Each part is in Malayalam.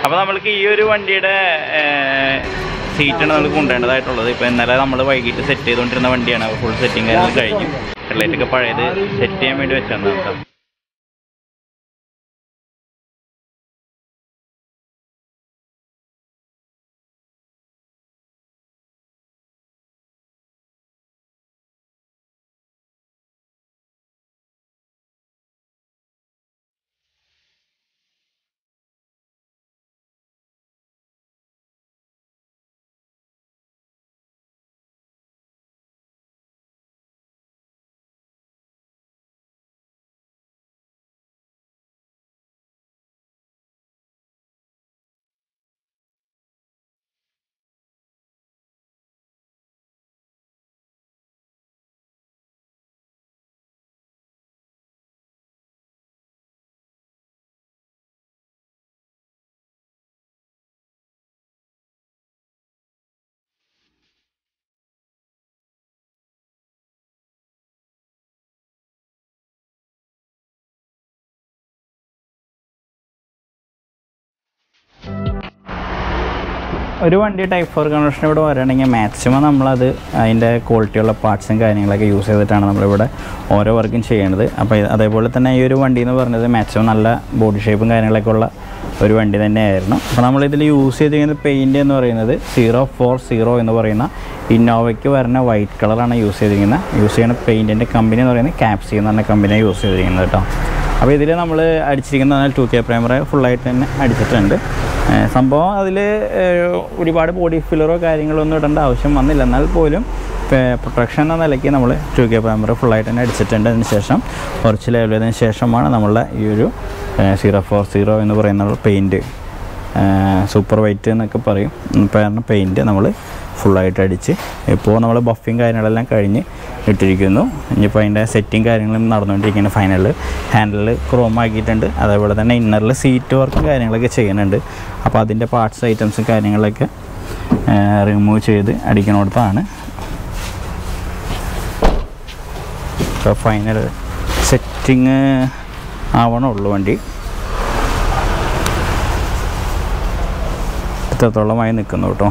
അപ്പോൾ നമ്മൾക്ക് ഈ ഒരു വണ്ടിയുടെ സീറ്റാണ് നമ്മൾ കൊണ്ടുവരേണ്ടതായിട്ടുള്ളത് ഇപ്പോൾ ഇന്നലെ നമ്മൾ വൈകിട്ട് സെറ്റ് ചെയ്തുകൊണ്ടിരുന്ന വണ്ടിയാണ് ഫുൾ സെറ്റിംഗ് കാര്യങ്ങൾ കഴിഞ്ഞു ഹെഡ്ലൈറ്റൊക്കെ പഴയത് സെറ്റ് ചെയ്യാൻ വേണ്ടി വെച്ചാൽ കേട്ടോ ഒരു വണ്ടി ടൈപ്പ് ഫോർ കൺവേർഷൻ ഇവിടെ വരികയാണെങ്കിൽ മാക്സിമം നമ്മളത് അതിൻ്റെ ക്വാളിറ്റിയുള്ള പാർട്സും കാര്യങ്ങളൊക്കെ യൂസ് ചെയ്തിട്ടാണ് നമ്മളിവിടെ ഓരോ വർക്കും ചെയ്യേണ്ടത് അപ്പോൾ ഇത് അതേപോലെ തന്നെ ഈ ഒരു വണ്ടി എന്ന് പറഞ്ഞത് മാക്സിമം നല്ല ബോഡി ഷേപ്പും കാര്യങ്ങളൊക്കെ ഉള്ള ഒരു വണ്ടി തന്നെയായിരുന്നു അപ്പോൾ നമ്മളിതിൽ യൂസ് ചെയ്തിരിക്കുന്ന പെയിൻറ് എന്ന് പറയുന്നത് സീറോ ഫോർ സീറോ എന്ന് പറയുന്ന ഇന്നോവയ്ക്ക് വരുന്ന വൈറ്റ് കളറാണ് യൂസ് ചെയ്തിരിക്കുന്നത് യൂസ് ചെയ്യുന്ന പെയിൻറ്റിൻ്റെ കമ്പനി എന്ന് പറയുന്നത് ക്യാപ്സി എന്ന് പറഞ്ഞ കമ്പനിയാണ് യൂസ് ചെയ്തിരിക്കുന്നത് കേട്ടോ അപ്പോൾ ഇതിൽ നമ്മൾ അടിച്ചിരിക്കുന്ന ടു കെ പ്രൈമർ ഫുള്ളായിട്ട് തന്നെ അടിച്ചിട്ടുണ്ട് ഏഹ് സംഭവം അതിൽ ഒരുപാട് ബോഡി ഫില്ലറോ കാര്യങ്ങളോ ഒന്നും ഇടേണ്ട ആവശ്യം വന്നില്ല എന്നാൽ പോലും പ്രൊട്ടക്ഷൻ എന്ന നിലയ്ക്ക് നമ്മൾ ടു കെ പ്രൈമർ ഫുള്ളായിട്ട് തന്നെ അടിച്ചിട്ടുണ്ട് അതിന് ശേഷം കുറച്ച് ലെവൽ ചെയ്തതിന് ശേഷമാണ് നമ്മളുടെ ഈ ഒരു സീറോ ഫോർ സീറോ എന്ന് പറയുന്ന പെയിൻറ്റ് സൂപ്പർ വൈറ്റ് എന്നൊക്കെ പറയും പറയുന്ന പെയിൻറ്റ് നമ്മൾ ഫുള്ളായിട്ട് അടിച്ച് ഇപ്പോൾ നമ്മൾ ബഫിങ് കാര്യങ്ങളെല്ലാം കഴിഞ്ഞ് ഇട്ടിരിക്കുന്നു ഇനിയിപ്പോൾ അതിൻ്റെ സെറ്റിങ് കാര്യങ്ങളും നടന്നുകൊണ്ടിരിക്കുന്നു ഫൈനൽ ഹാൻഡിൽ ക്രോം ആക്കിയിട്ടുണ്ട് അതേപോലെ തന്നെ ഇന്നറിൽ സീറ്റ് വർക്കും കാര്യങ്ങളൊക്കെ ചെയ്യുന്നുണ്ട് അപ്പോൾ അതിൻ്റെ പാർട്സ് ഐറ്റംസും കാര്യങ്ങളൊക്കെ റിമൂവ് ചെയ്ത് അടിക്കണോടത്താണ് ഇപ്പോൾ ഫൈനൽ സെറ്റിങ് ആവണുള്ളൂ വണ്ടി ഇത്രത്തോളമായി നിൽക്കുന്നു കേട്ടോ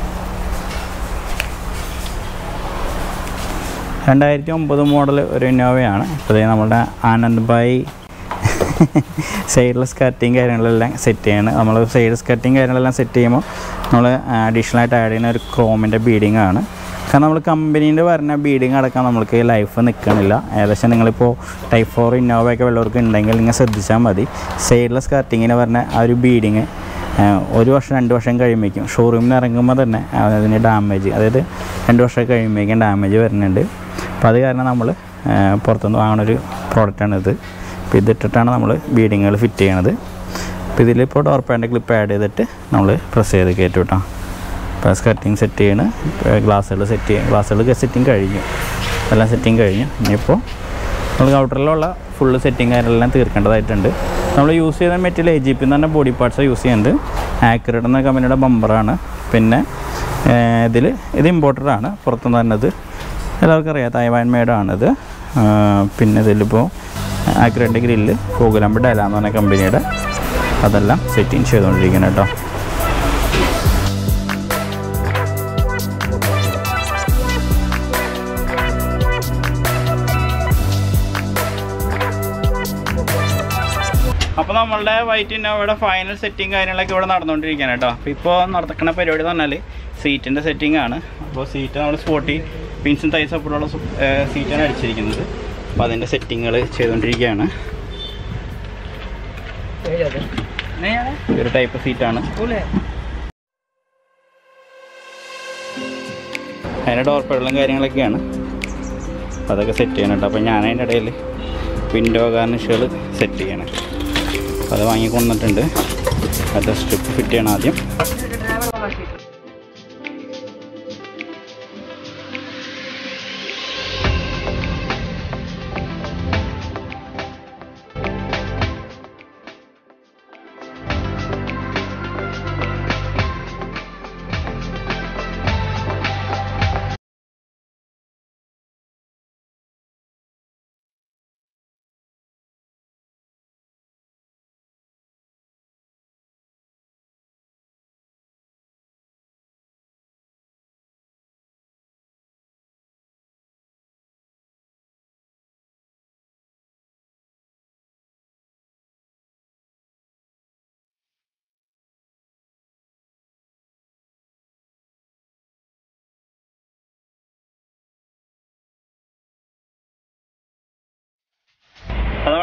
രണ്ടായിരത്തി ഒമ്പത് മോഡൽ ഒരു ഇന്നോവയാണ് ഇപ്പോൾ ദേ നമ്മുടെ ആനന്ദ് ഭായ് സൈഡിലെ സ്കർട്ടിങ് കാര്യങ്ങളെല്ലാം സെറ്റ് ചെയ്യണം നമ്മൾ സൈഡ് സ്കർട്ടിങ് കാര്യങ്ങളെല്ലാം സെറ്റ് ചെയ്യുമ്പോൾ നമ്മൾ അഡീഷണൽ ആയിട്ട് ആഡ് ചെയ്യുന്ന ഒരു ക്രോമിൻ്റെ ബീഡിങ് ആണ് കാരണം നമ്മൾ കമ്പനീൻ്റെ വരുന്ന ബീഡിങ് അടക്കം നമ്മൾക്ക് ലൈഫ് നിൽക്കണില്ല ഏകദേശം നിങ്ങളിപ്പോൾ ടൈപ്പ് ഫോർ ഇന്നോവ ഒക്കെ വല്ലവർക്കും ഉണ്ടെങ്കിൽ നിങ്ങൾ ശ്രദ്ധിച്ചാൽ മതി സൈഡിലെ സ്കർട്ടിങ്ങിന് വരുന്ന ആ ഒരു ബീഡിങ് ഒരു വർഷം രണ്ട് വർഷം കഴിയുമ്പോഴേക്കും ഷോറൂമിൽ നിന്ന് ഇറങ്ങുമ്പോൾ തന്നെ അതിന് ഡാമേജ് അതായത് രണ്ട് വർഷം കഴിയുമ്പോഴേക്കും ഡാമേജ് വരുന്നുണ്ട് അപ്പോൾ അത് കാരണം നമ്മൾ പുറത്തുനിന്ന് വാങ്ങുന്ന ഒരു പ്രോഡക്റ്റാണ് ഇത് അപ്പോൾ ഇതിട്ടിട്ടാണ് നമ്മൾ ബീഡിങ്ങുകൾ ഫിറ്റ് ചെയ്യണത് അപ്പോൾ ഇതിലിപ്പോൾ ഡോർ പാൻ്റെ ക്ലിപ്പ് ആഡ് ചെയ്തിട്ട് നമ്മൾ പ്രസ് ചെയ്ത് കയറ്റും കേട്ടോ ഇപ്പോൾ സ്കർട്ടിങ് സെറ്റ് ചെയ്യണ് ഗ്ലാസ്സുകൾ സെറ്റ് ചെയ്യും ഗ്ലാസ്സുകൾ സെറ്റിങ് കഴിഞ്ഞു എല്ലാം സെറ്റിങ് കഴിഞ്ഞു ഇനിയിപ്പോൾ നമ്മൾ കൗണ്ടറിലുള്ള ഫുള്ള് സെറ്റിങ് കാര്യങ്ങളെല്ലാം തീർക്കേണ്ടതായിട്ടുണ്ട് നമ്മൾ യൂസ് ചെയ്യുന്ന മെറ്റീരിയൽ എ ജി പി എന്ന് പറഞ്ഞ ബോഡി പാർട്സ് യൂസ് ചെയ്യുന്നത് ആക്യുറേറ്റ് എന്ന കമ്പനിയുടെ ബമ്പറാണ് പിന്നെ ഇതിൽ ഇത് ഇമ്പോർട്ടഡ് ആണ് പുറത്തുനിന്ന് വരുന്നത് എല്ലാവർക്കും അറിയാം തായ്വാൻ മേഡാണിത് പിന്നെ ഇതിലിപ്പോൾ ആക്യുറേറ്റ് ഗ്രില്ല് കോകുലമ്പ് ഡല എന്ന് പറഞ്ഞ കമ്പനിയുടെ അതെല്ലാം സെറ്റിങ് ചെയ്തുകൊണ്ടിരിക്കണം കേട്ടോ അപ്പോൾ നമ്മളുടെ വൈറ്റ് ഇന്നോവയുടെ ഫൈനൽ സെറ്റിംഗ് കാര്യങ്ങളൊക്കെ ഇവിടെ നടന്നുകൊണ്ടിരിക്കുകയാണ് കേട്ടോ അപ്പോൾ ഇപ്പോൾ നടക്കുന്ന പരിപാടി എന്ന് പറഞ്ഞാൽ സീറ്റിൻ്റെ സെറ്റിംഗ് ആണ് അപ്പോൾ സീറ്റ് നമ്മൾ സ്പോട്ടി പിൻസും തൈ സപ്പോർട്ടുള്ള സീറ്റാണ് അടിച്ചിരിക്കുന്നത് അപ്പോൾ അതിൻ്റെ സെറ്റിങ്ങുകൾ ചെയ്തുകൊണ്ടിരിക്കുകയാണ് ഒരു ടൈപ്പ് സീറ്റാണ് അതിൻ്റെ ഡോർ പെഡലും കാര്യങ്ങളൊക്കെയാണ് അപ്പോൾ അതൊക്കെ സെറ്റ് ചെയ്യണം കേട്ടോ അപ്പോൾ ഞാൻ അതിൻ്റെ ഇടയിൽ വിൻഡോ ഗാർണിഷുകൾ സെറ്റ് ചെയ്യണം അപ്പോൾ അത് വാങ്ങിക്കൊണ്ടിട്ടുണ്ട് അത് സ്ട്രിപ്പ് ഫിറ്റ് ചെയ്യണം ആദ്യം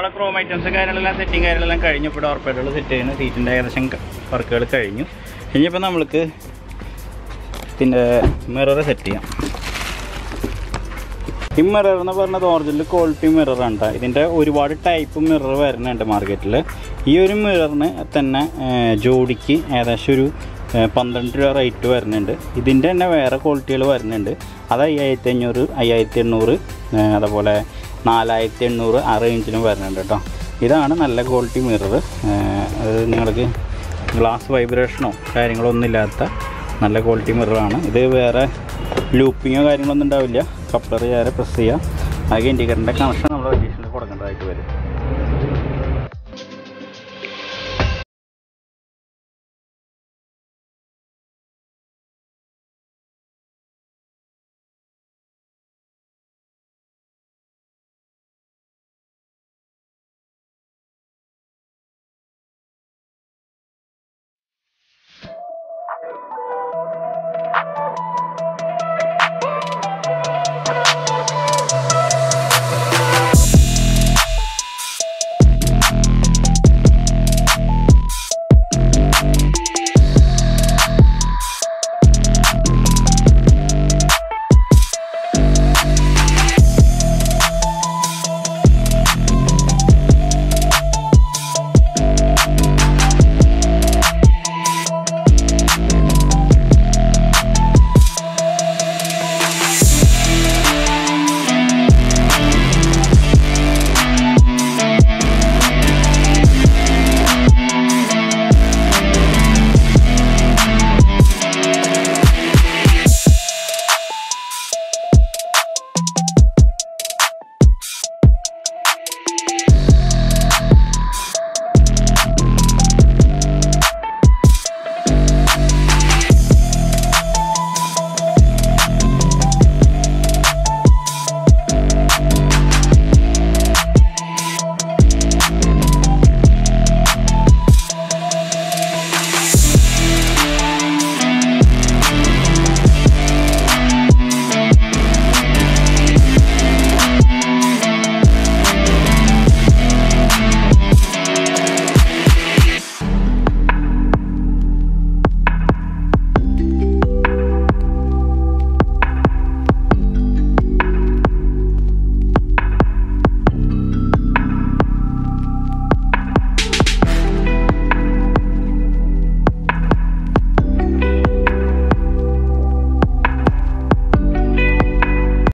ബാക്കിയുള്ള ക്രോം ഐറ്റംസ് കാര്യങ്ങളെല്ലാം സെറ്റിങ് കാര്യങ്ങളെല്ലാം കഴിഞ്ഞു ഇപ്പോൾ ഡോർ പാഡുകൾ സെറ്റ് ചെയ്യുന്നു സീറ്റിൻ്റെ ഏകദേശം വർക്കുകൾ കഴിഞ്ഞു ഇനിയിപ്പോൾ നമ്മൾക്ക് ഇതിൻ്റെ മിറർ സെറ്റ് ചെയ്യാം ഈ മിറർ എന്ന് പറഞ്ഞത് ഒറിജിനൽ ക്വാളിറ്റി മിററാണ് കേട്ടോ ഇതിൻ്റെ ഒരുപാട് ടൈപ്പ് മിറർ വരുന്നുണ്ട് മാർക്കറ്റിൽ ഈ ഒരു മിററിന് തന്നെ ആ, ജോഡിക്ക് ഏകദേശം ഒരു ആ, പന്ത്രണ്ട് രൂപ റേറ്റ് വരുന്നുണ്ട് ഇതിൻ്റെ തന്നെ വേറെ ക്വാളിറ്റികൾ വരുന്നുണ്ട് അത് അയ്യായിരത്തി അഞ്ഞൂറ് അയ്യായിരത്തി എണ്ണൂറ് ആ, അതുപോലെ നാലായിരത്തി എണ്ണൂറ് ആ റേഞ്ചിലും വരുന്നുണ്ട് കേട്ടോ ഇതാണ് നല്ല ക്വാളിറ്റി മിറർ അത് നിങ്ങൾക്ക് ഗ്ലാസ് വൈബ്രേഷനോ കാര്യങ്ങളോ ഒന്നും ഇല്ലാത്ത നല്ല ക്വാളിറ്റി മിററാണ് ഇത് വേറെ ലൂപ്പിങ്ങോ കാര്യങ്ങളൊന്നും ഉണ്ടാവില്ല കപ്ലർ ചെയ്യാതെ പ്രസ് ചെയ്യുക അതൊക്കെ ഇൻഡിക്കേറ്ററിൻ്റെ കണക്ഷൻ